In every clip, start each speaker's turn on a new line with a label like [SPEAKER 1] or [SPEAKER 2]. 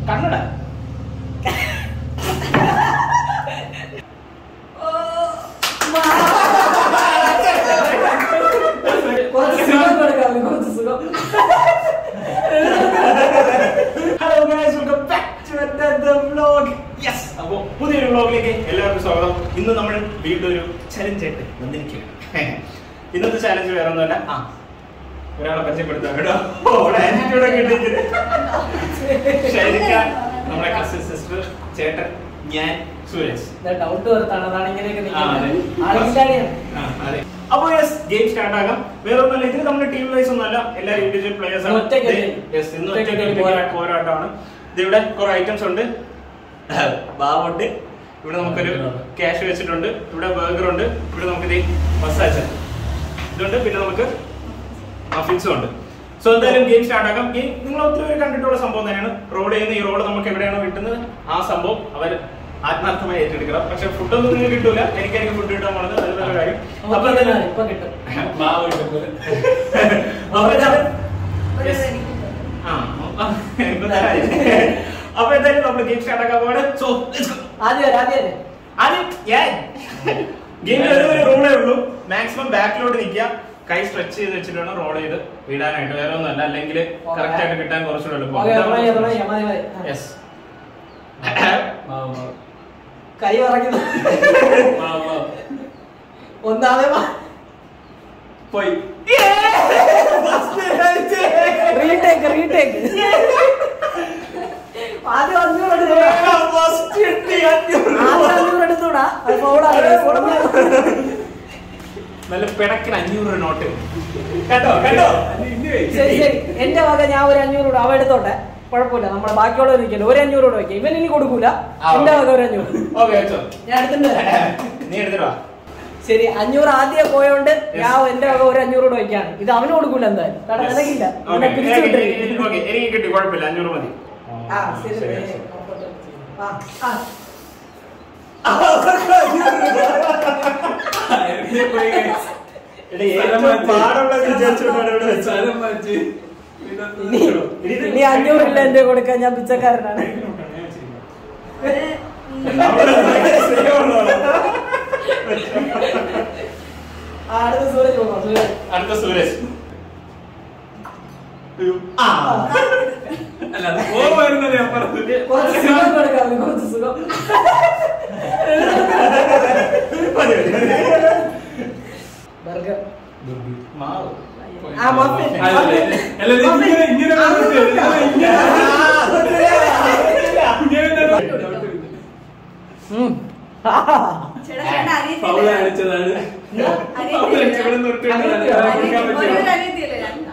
[SPEAKER 1] കണ്ണട
[SPEAKER 2] കുറച്ച് സുഖം കൊടുക്കാം കുറച്ച് സുഖം
[SPEAKER 1] hello guys welcome back to another vlog yes അപ്പോൾ പുതിയൊരു വ്ലോഗിലേക്ക് എല്ലാവർക്കും സ്വാഗതം ഇന്ന് നമ്മൾ വീണ്ടും ഒരു ചലഞ്ച് ആയിട്ട് വന്നിരിക്കുകയാണ് ഇന്നത്തെ ചലഞ്ച് വേറെ ഒന്നുമല്ല ആ ഒരാളെ പരിചയപ്പെടുത്താൻ കേട്ടോ അവിടെ ആറ്റിറ്റ്യൂഡ് ഒക്കെ ഇട്ടിട്ട് ഷൈനിക്ക നമ്മുടെ കസിൻ സിസ്റ്റർ ചേട്ടൻ ഞാൻ സുരേഷ്
[SPEAKER 2] ഡൗട്ട് വർത്താണ് അതാണ് ഇങ്ങനെയൊക്കെ
[SPEAKER 1] ആ, അതെ.
[SPEAKER 2] നിൽക്കുന്നത് ആളില്ലാതെയാണ്
[SPEAKER 1] ആ, അതെ. അപ്പൊ യെസ് ഗെയിം സ്റ്റാർട്ട് ആകാം വേറെ ഒന്നുമല്ല ഇതിന് നമ്മുടെ ടീം വൈസ് ഒന്നുമല്ല എല്ലാവരും ഇൻഡിവിജ്വൽ പ്ലേയേഴ്സ് ആണ്
[SPEAKER 2] ഒറ്റയ്ക്ക്
[SPEAKER 1] ദേ, yes, ഇന്ന്
[SPEAKER 2] ഒറ്റയ്ക്ക്
[SPEAKER 1] ഒറ്റയ്ക്ക്
[SPEAKER 2] ഒരു പോരാട്ടം.
[SPEAKER 1] പോരാട്ടമാണ് ഇത് ഇവിടെ കുറെ ഐറ്റംസ് ഉണ്ട് ബാവുണ്ട് ഇവിടെ നമുക്കൊരു ക്യാഷ് വെച്ചിട്ടുണ്ട് ഇവിടെ ബർഗർ ഉണ്ട് ഇവിടെ നമുക്ക് ഇത് മസാജ് ഇതുണ്ട് പിന്നെ നമുക്ക് മഫിൻസും ഉണ്ട് സോ എന്തായാലും ഗെയിം സ്റ്റാർട്ട് ആക്കാം ഗെയിം നിങ്ങൾ ഒത്തിരി പേര് കണ്ടിട്ടുള്ള സംഭവം തന്നെയാണ് റോഡ് ചെയ്യുന്ന ഈ റോഡ് നമുക്ക് എവിടെയാണോ കിട്ടുന്നത് ആ സംഭവം അവർ ആത്മാർത്ഥമായി ഏറ്റെടുക്കണം പക്ഷെ ഫുഡൊന്നും നിങ്ങൾക്ക് കിട്ടൂല എനിക്കായിരിക്കും ഫുഡ് കിട്ടാൻ പോണത് അത് വേറെ കാര്യം അപ്പൊ
[SPEAKER 2] അപ്പൊ
[SPEAKER 1] എന്തായാലും
[SPEAKER 2] ഇപ്പൊ കിട്ടും
[SPEAKER 1] അപ്പൊ എന്തായാലും Yes. ആ, ആ, ഇപ്പൊ തരാം. അപ്പൊ എന്തായാലും നമ്മൾ ഗെയിം സ്റ്റാർട്ട് ആക്കാൻ പോവാണ് സോ
[SPEAKER 2] ആദ്യം വരെ ആദ്യം വരെ
[SPEAKER 1] ആദ്യം ഞാൻ ഗെയിമിൽ ഒരു ഒരു റൂളേ ഉള്ളൂ മാക്സിമം ബാക്കിലോട്ട് നിൽക്കുക കൈ സ്ട്രെച്ച് ചെയ്ത് വെച്ചിട്ട് വേണം റോൾ ചെയ്ത് വിടാനായിട്ട് വേറെ ഒന്നുമല്ല അല്ലെങ്കിൽ കറക്റ്റ് ആയിട്ട് കിട്ടാൻ കുറച്ചുകൂടെ
[SPEAKER 2] ഓക്കേ, തുടങ്ങി, തുടങ്ങി, മതി, മതി. ആ.
[SPEAKER 1] യെസ്
[SPEAKER 2] കൈ പറക്കുന്നു ഒന്നാമേ
[SPEAKER 1] പോയി
[SPEAKER 2] റീടേക്ക് റീടേക്ക് ആദ്യം അഞ്ഞൂറ് എടുത്തൂടാ ആദ്യം അഞ്ഞൂറ് എടുത്തൂടാ അത് ഫോളാണ്
[SPEAKER 1] നല്ല പിടക്കിന് അഞ്ഞൂറ് രൂപ നോട്ട് കേട്ടോ കേട്ടോ
[SPEAKER 2] ശരി ശരി എന്റെ വക ഞാൻ ഒരു അഞ്ഞൂറ് കൂടെ അവ എടുത്തോട്ടെ കുഴപ്പമില്ല നമ്മളെ ബാക്കിയുള്ളവർ ഇരിക്കല്ലോ ഒരു അഞ്ഞൂറ് കൂടെ വെക്കാം ഇവൻ ഇനി കൊടുക്കൂല
[SPEAKER 1] ആ,
[SPEAKER 2] എന്റെ
[SPEAKER 1] ഓക്കേ.
[SPEAKER 2] വക ഒരു അഞ്ഞൂറ്
[SPEAKER 1] ഓക്കെ വെച്ചോ
[SPEAKER 2] ഞാൻ എടുത്തിട്ട് വരാം.
[SPEAKER 1] നീ എടുത്തിട്ട് വാ
[SPEAKER 2] ശരി അഞ്ഞൂറ് ആദ്യം പോയോണ്ട് ഞാൻ എന്റെ വക ഒരു അഞ്ഞൂറ് കൂടെ വെക്കാണ് ഇത് അവന് കൊടുക്കൂല എന്തായാലും കാരണം നിനക്കില്ല
[SPEAKER 1] ഓക്കേ,
[SPEAKER 2] അവനെ പിരിച്ചു
[SPEAKER 1] എനിക്ക്
[SPEAKER 2] വിട്ടിരിക്കും.
[SPEAKER 1] ഓക്കേ, എനിക്ക് കിട്ടി കുഴപ്പമില്ല അഞ്ഞൂറ് മതി
[SPEAKER 2] ആ ശരി
[SPEAKER 1] ശരി,
[SPEAKER 2] ശരി.
[SPEAKER 1] ശരി.
[SPEAKER 2] ആ, ആ.
[SPEAKER 1] എടാ, ഏറ്റവും പാടുള്ളത് വിചാരിച്ചുകൊണ്ടാണ് ഇവിടെ വെച്ചത്.
[SPEAKER 2] ഇനി ഇനി അഞ്ഞൂറില്ല എന്റെ കൊടുക്കാൻ ഞാൻ പിച്ചക്കാരനാണ് ആ, അടുത്ത സൂരജ് പോകാം സൂരജ്
[SPEAKER 1] അടുത്ത സുരേഷ് അയ്യോ. ആ.
[SPEAKER 2] കുറച്ച് സുഖം കൊടുക്കാം കുറച്ച് സുഖം
[SPEAKER 1] മതി, മതി, മതി.
[SPEAKER 2] ബർഗർ
[SPEAKER 1] മാവ്.
[SPEAKER 2] ആ മഫിൻ
[SPEAKER 1] ആ,
[SPEAKER 3] ചേട്ടാ ചേട്ടൻ
[SPEAKER 4] പൗള
[SPEAKER 3] അറിയത്തില്ല
[SPEAKER 4] അടിച്ചതാണ്
[SPEAKER 3] അറിയത്തില്ല.
[SPEAKER 4] ഇവിടെ നിർത്തി
[SPEAKER 3] അറിയത്തില്ല.
[SPEAKER 4] കൊടുക്കാൻ
[SPEAKER 3] ഒരു
[SPEAKER 4] പറ്റുമോ
[SPEAKER 3] അറിയത്തില്ല രണ്ടാ.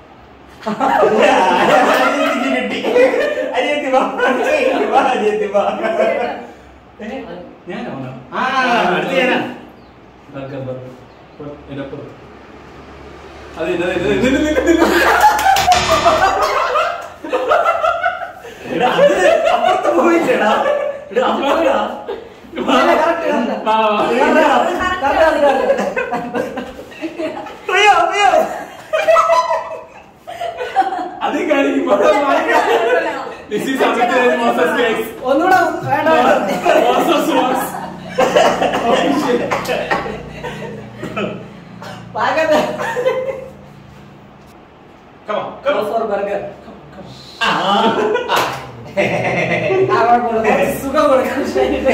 [SPEAKER 1] അനിയത്തിക്ക് കിട്ടി. അനിയത്തി വാ. വാ, അനിയത്തി വാ. ഞാനോ? ആ, അടുത്ത ഞാനാ.
[SPEAKER 4] ബർഗർ ബർഗർ ഇതിനപ്പുറം അത് ഇത് ഇത് ഇത് ഇത് ഇത് ഇത്
[SPEAKER 1] എടാ, അത് അപ്പുറത്ത് പോയില്ലേടാ. എടാ, അപ്പുറത്താ.
[SPEAKER 4] വാ, വാ.
[SPEAKER 1] അയ്യോ, അയ്യോ.
[SPEAKER 4] അത് കാണിക്കുമ്പോ This is Amit's Moses case.
[SPEAKER 2] ഒന്നുകൂടെ വേണ്ട വേണ്ട.
[SPEAKER 4] Moses was.
[SPEAKER 2] പാകത്തെ
[SPEAKER 1] Come on, come on.
[SPEAKER 2] Four burger
[SPEAKER 1] ആ, ആ.
[SPEAKER 2] ആ കുഴപ്പമില്ല കുറച്ച് സുഖം കൊടുക്കാം ശരിയിട്ട്.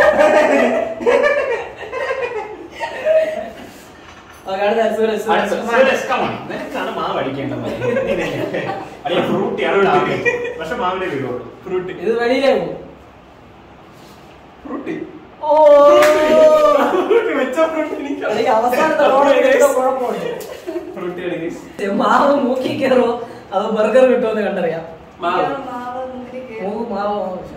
[SPEAKER 2] ഓക്കേ, അടുത്ത സൂരജ്
[SPEAKER 1] അടുത്ത,
[SPEAKER 2] സൂരജ്
[SPEAKER 1] സുരേഷ്, come on. നിനക്കാണ് മാവ് അടിക്കേണ്ടത് അടിയ ഫ്രൂട്ടിയാണ് ടാർഗറ്റ്. പക്ഷെ മാവിനെ വീഴുള്ളൂ
[SPEAKER 4] Fruity.
[SPEAKER 2] ഇത് വെളിയിലേ പോകും
[SPEAKER 4] Fruity.
[SPEAKER 2] ഓ
[SPEAKER 4] Fruity വെച്ച fruity എനിക്കറിയാം.
[SPEAKER 2] എനിക്ക് അവസാനത്തെ റോഡ് എന്തോ കുഴപ്പമുണ്ട്
[SPEAKER 4] Fruity ആണ് guys.
[SPEAKER 2] മാവ് മൂക്കി കയറോ അതോ ബർഗർ കിട്ടുമെന്ന് കണ്ടറിയാം
[SPEAKER 4] മാവ്.
[SPEAKER 3] മാവ് മുന്തിരി കേക്ക്.
[SPEAKER 2] മൂവ് മാവ്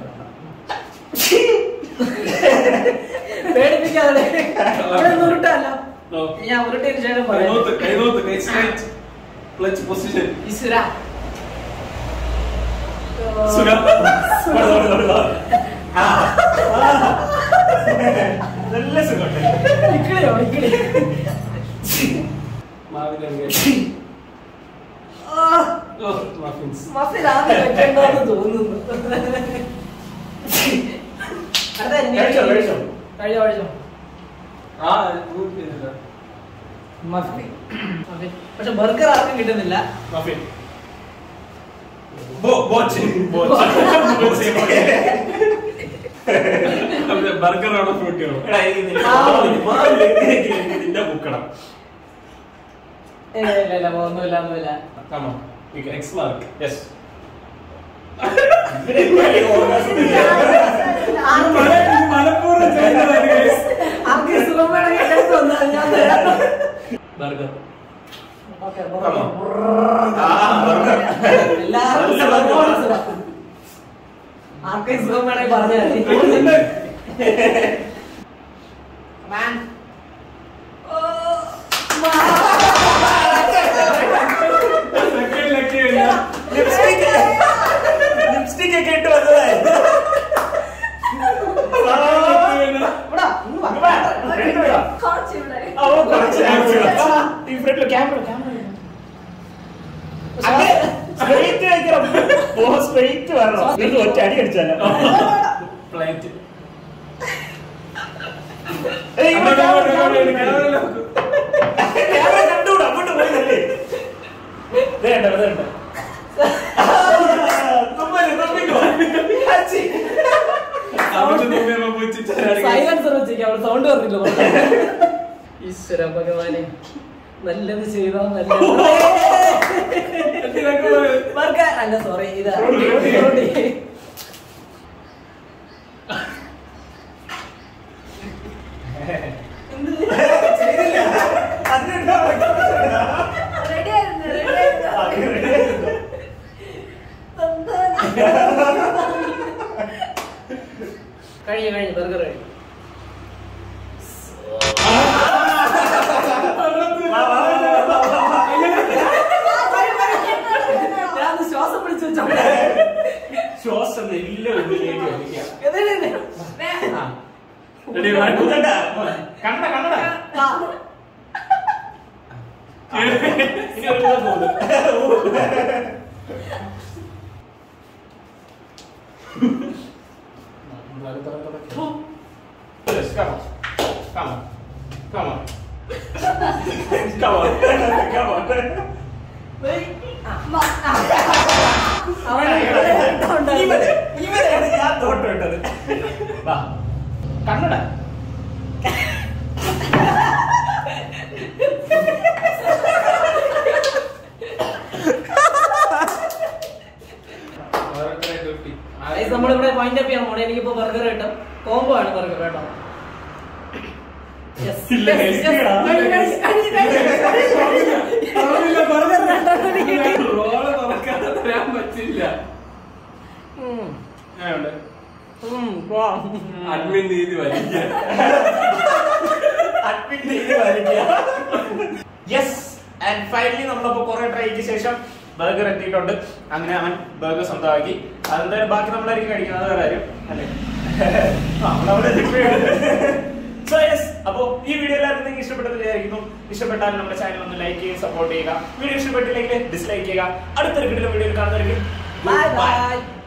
[SPEAKER 2] പേടിപ്പിക്കാതെ ഇവിടെ ഒന്നും ഉരുട്ടല്ല
[SPEAKER 4] No.
[SPEAKER 2] ഞാൻ ഉരുട്ടിയതിന് ശേഷം
[SPEAKER 4] കൈനോത്ത്,
[SPEAKER 2] പറയാം
[SPEAKER 4] കൈനോത്ത്, കൈ straight. Clutch position.
[SPEAKER 2] ഈശ്വര
[SPEAKER 4] സുഖം.
[SPEAKER 1] ഓട്, ഓട്, ഓട്, ഓട്. ആ. നല്ല സുഖമുണ്ട്
[SPEAKER 2] ഇക്കിളിയോ ഇക്കിളി
[SPEAKER 4] മാവിന്റെ അങ്ങേ.
[SPEAKER 2] ആ,
[SPEAKER 4] Oh, muffins.
[SPEAKER 2] മഫിൻ ആദ്യം വെക്കേണ്ടതെന്ന് തോന്നുന്നു മഫിൻ മഫിൻ പക്ഷെ ബർഗർ ആർക്കും കിട്ടുന്നില്ല
[SPEAKER 1] മഫിൻ ബോ ബോച്ച് ബോച്ച്
[SPEAKER 4] ബർഗർ അവിടെ ഫ്രൂട്ടിയാണോ
[SPEAKER 1] എടാ ഇത് നിന്റെ വാവില്, വാവില് നിന്റെ മുക്കണം
[SPEAKER 2] ഏ, ഇല്ല ഇല്ല ഒന്നുമില്ല ഒന്നുമില്ല
[SPEAKER 1] ആണോ
[SPEAKER 4] എക്സ് മാർക്ക്
[SPEAKER 1] യെസ്
[SPEAKER 4] മലപ്പുറം ചെയ്തതാണ് guys.
[SPEAKER 2] ആർക്ക് സുഖം വേണമെങ്കിൽ എൻ്റെ അടുത്ത് വന്നാൽ ഞാൻ തരാം.
[SPEAKER 4] Burger
[SPEAKER 2] Okay,
[SPEAKER 1] Come
[SPEAKER 2] burger.
[SPEAKER 1] ആ ബർഗർ
[SPEAKER 2] എല്ലാവർക്കും
[SPEAKER 1] നല്ല
[SPEAKER 2] സുഖം,
[SPEAKER 1] ബർഗർ.
[SPEAKER 2] സുഖം. ആർക്കും സുഖം വേണമെങ്കിൽ പറഞ്ഞാൽ മതി Man.
[SPEAKER 4] Second lucky
[SPEAKER 1] lipstick lipstick ഒക്കെ ഇട്ട് വന്നതായിരുന്നു
[SPEAKER 2] ഇവിടെ, ഇങ്ങ് വാ.
[SPEAKER 3] കുറച്ചിവിടെ
[SPEAKER 1] ഓ കുറച്ച് ഈ ഫ്രണ്ടിൽ ക്യാമറ ക്യാമറ സ്ട്രൈറ്റ് കഴിക്കണം ഓ സ്ട്രൈറ്റ് വരണം എന്നിട്ട് ഒറ്റ അടി അടിച്ചാലോ
[SPEAKER 4] പ്ലേറ്റ്
[SPEAKER 1] ഏയ് ഇവിടെ camera, camera. ക്യാമറ കണ്ടുകൂടാ അങ്ങോട്ട് പോയതല്ലേ വേണ്ട വേണ്ട തുമ്മല് തുമ്മിക്കോ അച്ചി.
[SPEAKER 2] സൈലൻസർ വെച്ചേക്കാം അവിടെ സൗണ്ട് പറഞ്ഞില്ല ഈശ്വര ഭഗവാനെ നല്ലത് ചെയ്തോ നല്ലത് ബർഗർ അല്ല സോറി ഇതാ റോട്ടി.
[SPEAKER 1] ചെയ്തില്ല അതിനെന്താ
[SPEAKER 3] റെഡി ആയിരുന്നു റെഡി ആയിരുന്നു
[SPEAKER 2] കഴിഞ്ഞു കഴിഞ്ഞു ബർഗർ കഴിഞ്ഞു ഞാൻ ശ്വാസം പിടിച്ചു വെച്ചോട്ടെ
[SPEAKER 1] ശ്വാസം നെല്ല ഉള്ളിലേക്ക് വലിക്കാം
[SPEAKER 4] Ready, one, two,
[SPEAKER 1] കണ്ട കണ്ണട കണ്ണട ഇനി ഒരു കൂടെ പോകുന്നു Yes, come on. Come on. Come on. Come on. Come on. ഇവന് ഇവനെയാണ് ഞാൻ തോട്ടം ഇട്ടത് വാ കണ്ണട
[SPEAKER 2] നമ്മളിവിടെ വൈൻഡ് അപ്പ് ചെയ്യാൻ പോണേ എനിക്കിപ്പോ ബർഗർ കിട്ടും കോംബോ ആണ് ബർഗർ കേട്ടോ Yes,
[SPEAKER 1] ഇല്ല,
[SPEAKER 2] yes,
[SPEAKER 1] എനിക്ക്
[SPEAKER 2] yes.
[SPEAKER 1] ഇടാം.
[SPEAKER 2] കഴിഞ്ഞു, കഴിഞ്ഞു, കഴിഞ്ഞു, കഴിഞ്ഞു. ബർഗർ രണ്ടെണ്ണം എനിക്ക് കിട്ടി.
[SPEAKER 4] റോള് തുറക്കാതെ തരാൻ പറ്റില്ല
[SPEAKER 2] ഉം.
[SPEAKER 1] എങ്ങനെയുണ്ട്
[SPEAKER 2] ഉം, കൊള്ളാം.
[SPEAKER 4] അഡ്മിൻ നീതി വലിക്കാൻ
[SPEAKER 1] യെസ് ആൻഡ് ഫൈനലി നമ്മളപ്പോ കുറെ ട്രൈക്ക് ശേഷം ബർഗർ എത്തിയിട്ടുണ്ട് അങ്ങനെ അവൻ ബർഗർ സ്വന്തമാക്കി അതെന്തായാലും ബാക്കി നമ്മളായിരിക്കും കഴിക്കുന്നത് വേറെ കാര്യം അല്ലേ ആ, നമ്മളവിടെ സോ യെസ് അപ്പോ ഈ വീഡിയോ എല്ലാവർക്കും നിങ്ങൾക്ക് ഇഷ്ടപ്പെട്ടത് വിചാരിക്കുന്നു ഇഷ്ടപ്പെട്ടാൽ നമ്മുടെ ചാനൽ ഒന്ന് ലൈക്ക് ചെയ്യുക സപ്പോർട്ട് ചെയ്യുക വീഡിയോ ഇഷ്ടപ്പെട്ടില്ലെങ്കിൽ ഡിസ്ലൈക്ക് ചെയ്യുക അടുത്തൊരു വീഡിയോ വീഡിയോയിൽ കാണുന്നവർക്ക്
[SPEAKER 2] Bye, bye.